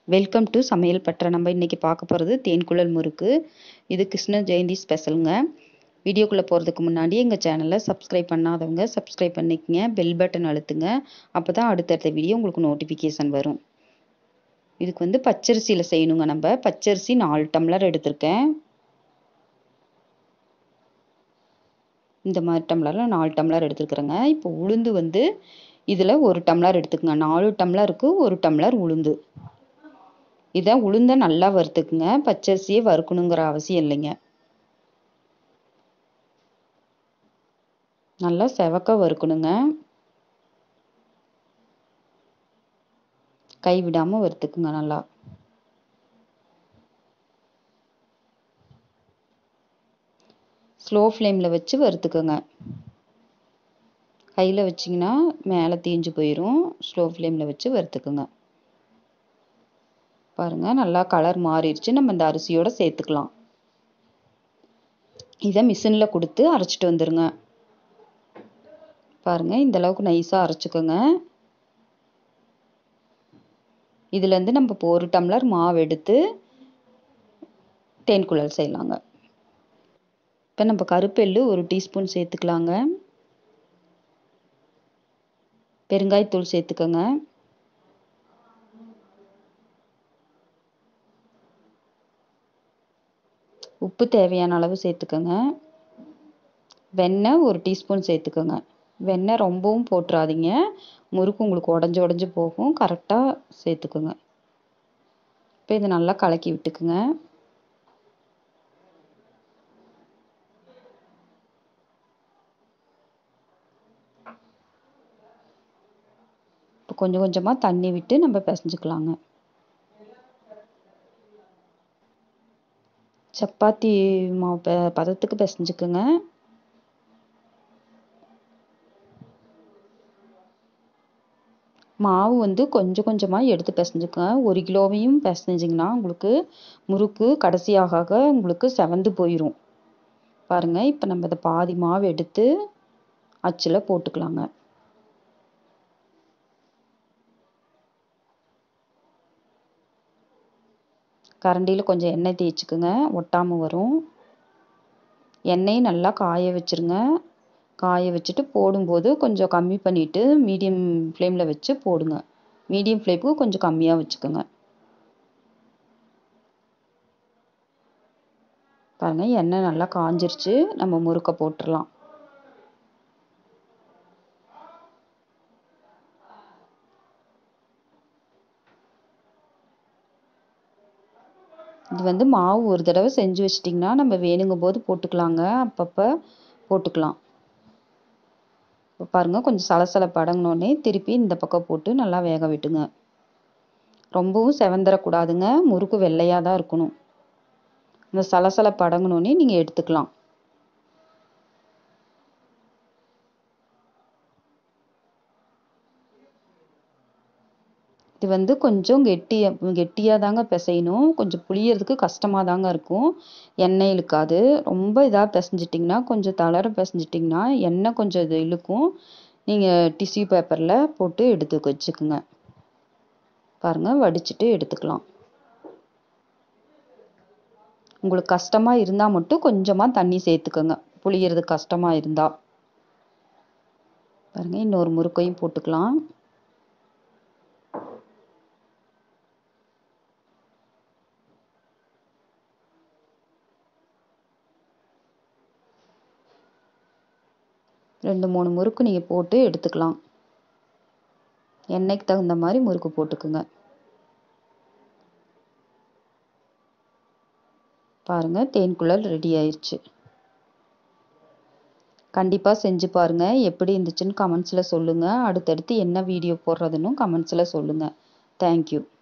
welcome to சமையல் பற்ற நம்ம இன்றைக்கி பார்க்க போகிறது தேன்குழல் முறுக்கு இது கிருஷ்ண ஜெயந்தி ஸ்பெஷலுங்க வீடியோக்குள்ளே போகிறதுக்கு முன்னாடி எங்கள் சேனலை சப்ஸ்கிரைப் பண்ணாதவங்க சப்ஸ்கிரைப் பண்ணிக்கங்க பெல் பட்டன் அழுத்துங்க அப்போ தான் அடுத்தடுத்த வீடியோ உங்களுக்கு நோட்டிஃபிகேஷன் வரும் இதுக்கு வந்து பச்சரிசியில் செய்யணுங்க நம்ம பச்சரிசி நாலு டம்ளர் எடுத்திருக்கேன் இந்த மாதிரி டம்ளரில் நாலு டம்ளர் எடுத்துருக்குறேங்க இப்போ உளுந்து வந்து இதில் ஒரு டம்ளர் எடுத்துக்கோங்க நாலு டம்ளருக்கு ஒரு டம்ளர் உளுந்து இதை உளுந்த நல்லா வறுத்துக்குங்க பச்சரிசியே வறுக்கணுங்கிற அவசியம் இல்லைங்க நல்லா செவக்க வறுக்கணுங்க கை விடாமல் வறுத்துக்குங்க நல்லா ஸ்லோ ஃப்ளேமில் வச்சு வறுத்துக்கோங்க கையில் வச்சிங்கன்னா மேலே தீஞ்சு போயிடும் ஸ்லோ ஃப்ளேமில் வச்சு வறுத்துக்குங்க பாருங்கள் நல்லா கலர் மாறிடுச்சு நம்ம இந்த அரிசியோடு சேர்த்துக்கலாம் இதை மிஷினில் கொடுத்து அரைச்சிட்டு வந்துடுங்க பாருங்கள் இந்த அளவுக்கு நைஸாக அரைச்சிக்கோங்க இதுலேருந்து நம்ம இப்போ ஒரு டம்ளர் மாவு எடுத்து தேன்குழல் செய்யலாங்க இப்போ நம்ம கருப்பெள்ளு ஒரு டீஸ்பூன் சேர்த்துக்கலாங்க பெருங்காயத்தூள் சேர்த்துக்கோங்க உப்பு தேவையான அளவு சேர்த்துக்கோங்க வெண்ணெய் ஒரு டீஸ்பூன் சேர்த்துக்கோங்க வெண்ணெய் ரொம்பவும் போட்டுறாதீங்க முறுக்கு உங்களுக்கு உடஞ்சி உடஞ்சி போகும் கரெக்டாக சேர்த்துக்கோங்க இப்போ இதை நல்லா கலக்கி விட்டுக்குங்க இப்போ கொஞ்சம் கொஞ்சமாக தண்ணி விட்டு நம்ம பிசைஞ்சுக்கலாங்க சப்பாத்தி மாவு ப பதத்துக்கு பிசைஞ்சுக்குங்க மாவு வந்து கொஞ்சம் கொஞ்சமாக எடுத்து பிசைஞ்சுக்கோங்க ஒரு கிலோவையும் பிசைஞ்சிங்கன்னா உங்களுக்கு முறுக்கு கடைசியாக உங்களுக்கு செவந்து போயிடும் பாருங்கள் இப்போ நம்ம இதை பாதி மாவு எடுத்து அச்சில் போட்டுக்கலாங்க கரண்டியில் கொஞ்சம் எண்ணெய் தேய்ச்சிக்குங்க ஒட்டாமல் வரும் எண்ணெயை நல்லா காய வச்சுருங்க காய வச்சுட்டு போடும்போது கொஞ்சம் கம்மி பண்ணிவிட்டு மீடியம் ஃப்ளேமில் வச்சு போடுங்க மீடியம் ஃப்ளேமுக்கு கொஞ்சம் கம்மியாக வச்சுக்கோங்க பாருங்கள் எண்ணெய் நல்லா காஞ்சிருச்சு நம்ம முறுக்க போட்டுடலாம் இது வந்து மாவு ஒரு தடவை செஞ்சு வச்சிட்டிங்கன்னா நம்ம வேணுங்கும் போது போட்டுக்கலாங்க அப்பப்போ போட்டுக்கலாம் இப்போ பாருங்கள் கொஞ்சம் சலசலப்பு அடங்கினோடனே திருப்பி இந்த பக்கம் போட்டு நல்லா வேக விட்டுங்க ரொம்பவும் செவந்துடக்கூடாதுங்க முறுக்கு வெள்ளையாக தான் இருக்கணும் இந்த சலசலப்பு அடங்கினோடனே நீங்கள் எடுத்துக்கலாம் இது வந்து கொஞ்சம் கெட்டியாக கெட்டியாக தாங்க பிசையணும் கொஞ்சம் புளியறதுக்கு கஷ்டமாக தாங்க இருக்கும் எண்ணெய் இழுக்காது ரொம்ப இதாக பிசைஞ்சிட்டிங்கன்னா கொஞ்சம் தளர பிசைஞ்சிட்டிங்கன்னா எண்ணெய் கொஞ்சம் இது இழுக்கும் நீங்கள் டிஷ்யூ பேப்பரில் போட்டு எடுத்து வச்சுக்குங்க பாருங்கள் வடிச்சிட்டு எடுத்துக்கலாம் உங்களுக்கு கஷ்டமாக இருந்தால் மட்டும் கொஞ்சமாக தண்ணி சேர்த்துக்கோங்க புளியறது கஷ்டமாக இருந்தால் பாருங்கள் இன்னொரு முறுக்கையும் போட்டுக்கலாம் ரெண்டு மூணு முறுக்கு நீங்கள் போட்டு எடுத்துக்கலாம் எண்ணெய்க்கு தகுந்த மாதிரி முறுக்கு போட்டுக்குங்க பாருங்கள் தேன்குழல் ரெடி ஆயிடுச்சு கண்டிப்பாக செஞ்சு பாருங்கள் எப்படி இருந்துச்சுன்னு கமெண்ட்ஸில் சொல்லுங்கள் அடுத்தடுத்து என்ன வீடியோ போடுறதுன்னு கமெண்ட்ஸில் சொல்லுங்கள் தேங்க்யூ